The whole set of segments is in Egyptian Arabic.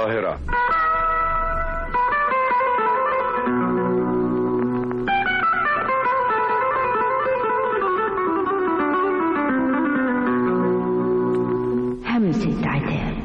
القاهرة همسة عتاب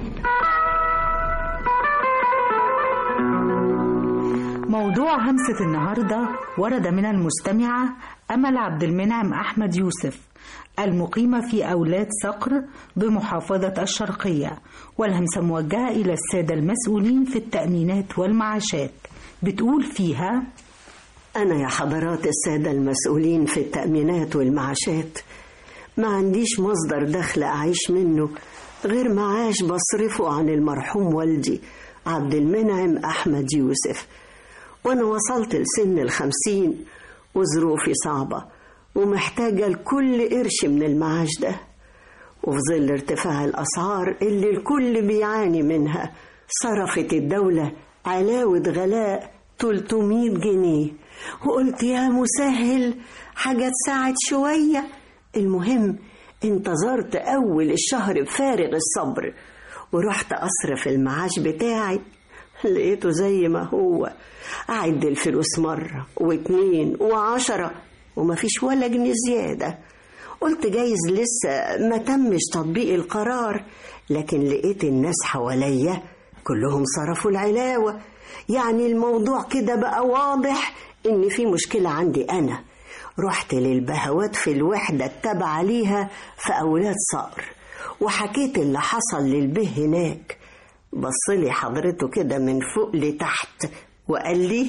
موضوع همسة النهاردة ورد من المستمعة أمل عبد المنعم أحمد يوسف المقيمة في أولاد صقر بمحافظة الشرقية والهمسة موجهة إلى السادة المسؤولين في التأمينات والمعاشات بتقول فيها أنا يا حضرات السادة المسؤولين في التأمينات والمعاشات ما عنديش مصدر دخل أعيش منه غير معاش بصرفه عن المرحوم والدي عبد المنعم أحمد يوسف وأنا وصلت لسن الخمسين وظروفي صعبة ومحتاجة لكل قرش من المعاش ده وفي ظل ارتفاع الأسعار اللي الكل بيعاني منها صرفت الدولة علاوة غلاء 300 جنيه وقلت يا مسهل حاجة تساعد شوية المهم انتظرت أول الشهر بفارغ الصبر ورحت أصرف المعاش بتاعي لقيته زي ما هو أعد الفلوس مرة واتنين وعشرة ومفيش ولا جنيه زيادة قلت جايز لسه ما تمش تطبيق القرار لكن لقيت الناس حواليا كلهم صرفوا العلاوة يعني الموضوع كده بقى واضح إن في مشكلة عندي أنا رحت للبهوات في الوحدة التابعة ليها في أولاد صقر وحكيت اللي حصل للبه هناك بصلي حضرته كده من فوق لتحت وقال لي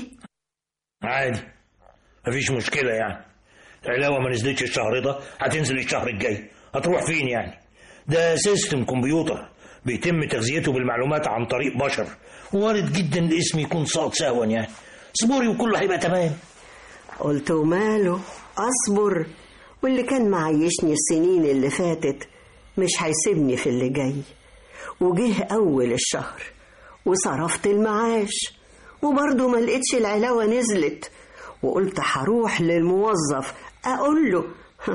عادي مفيش مشكلة يعني العلاوة ما نزلتش الشهر ده هتنزل الشهر الجاي هتروح فين يعني ده سيستم كمبيوتر بيتم تغذيته بالمعلومات عن طريق بشر وارد جدا الاسم يكون ساقط سهوا يعني اصبري وكله هيبقى تمام قلت وماله أصبر واللي كان معيشني السنين اللي فاتت مش هيسيبني في اللي جاي وجه أول الشهر وصرفت المعاش وبرضه ما لقيتش العلاوة نزلت وقلت هروح للموظف أقول له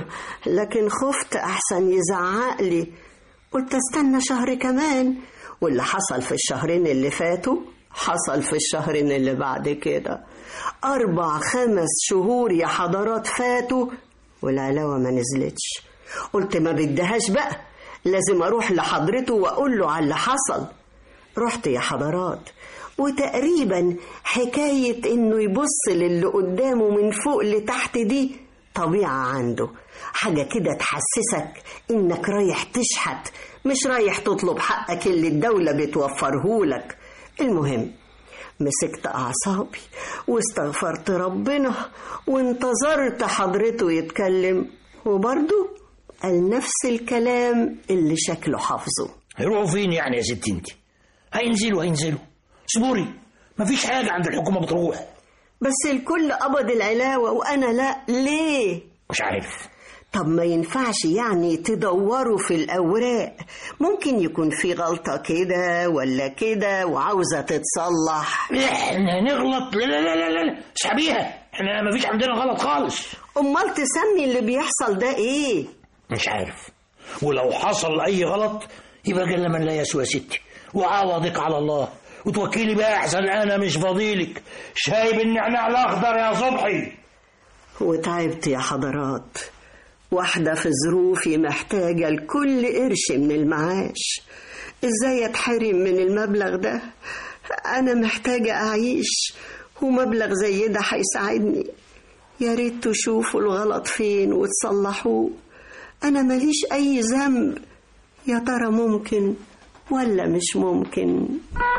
لكن خفت أحسن يزعق لي قلت استنى شهر كمان واللي حصل في الشهرين اللي فاتوا حصل في الشهرين اللي بعد كده أربع خمس شهور يا حضرات فاتوا والعلاوة ما نزلتش قلت ما بدهاش بقى لازم أروح لحضرته وأقول له على اللي حصل رحت يا حضرات وتقريبا حكاية إنه يبص للي قدامه من فوق لتحت دي طبيعة عنده حاجة كده تحسسك إنك رايح تشحت مش رايح تطلب حقك اللي الدولة بتوفرهولك المهم مسكت أعصابي واستغفرت ربنا وانتظرت حضرته يتكلم وبرضه قال نفس الكلام اللي شكله حافظه هيروحوا فين يعني يا ست انت هينزلوا هينزلوا اصبري مفيش حاجة عند الحكومة بتروح بس الكل قبض العلاوة وأنا لا ليه؟ مش عارف طب ما ينفعش يعني تدوروا في الأوراق ممكن يكون في غلطة كده ولا كده وعاوزة تتصلح احنا نغلط لا لا لا لا لا اسحبيها احنا مفيش عندنا غلط خالص أمال تسمي اللي بيحصل ده إيه؟ مش عارف ولو حصل أي غلط يبقى جل من لا يسوى ستي وعوضك على الله وتوكلي بقى أحسن أنا مش فضيلك شايب النعناع الأخضر يا صبحي وتعبت يا حضرات واحدة في ظروفي محتاجة لكل قرش من المعاش ازاي اتحرم من المبلغ ده انا محتاجة اعيش ومبلغ زي ده هيساعدني يا ريت تشوفوا الغلط فين وتصلحوه انا ماليش اي ذنب يا ترى ممكن ولا مش ممكن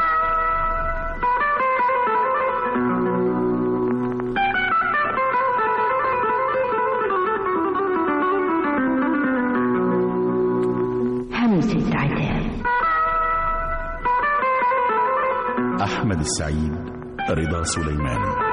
همسة عتاب أحمد السعيد رضا سليمان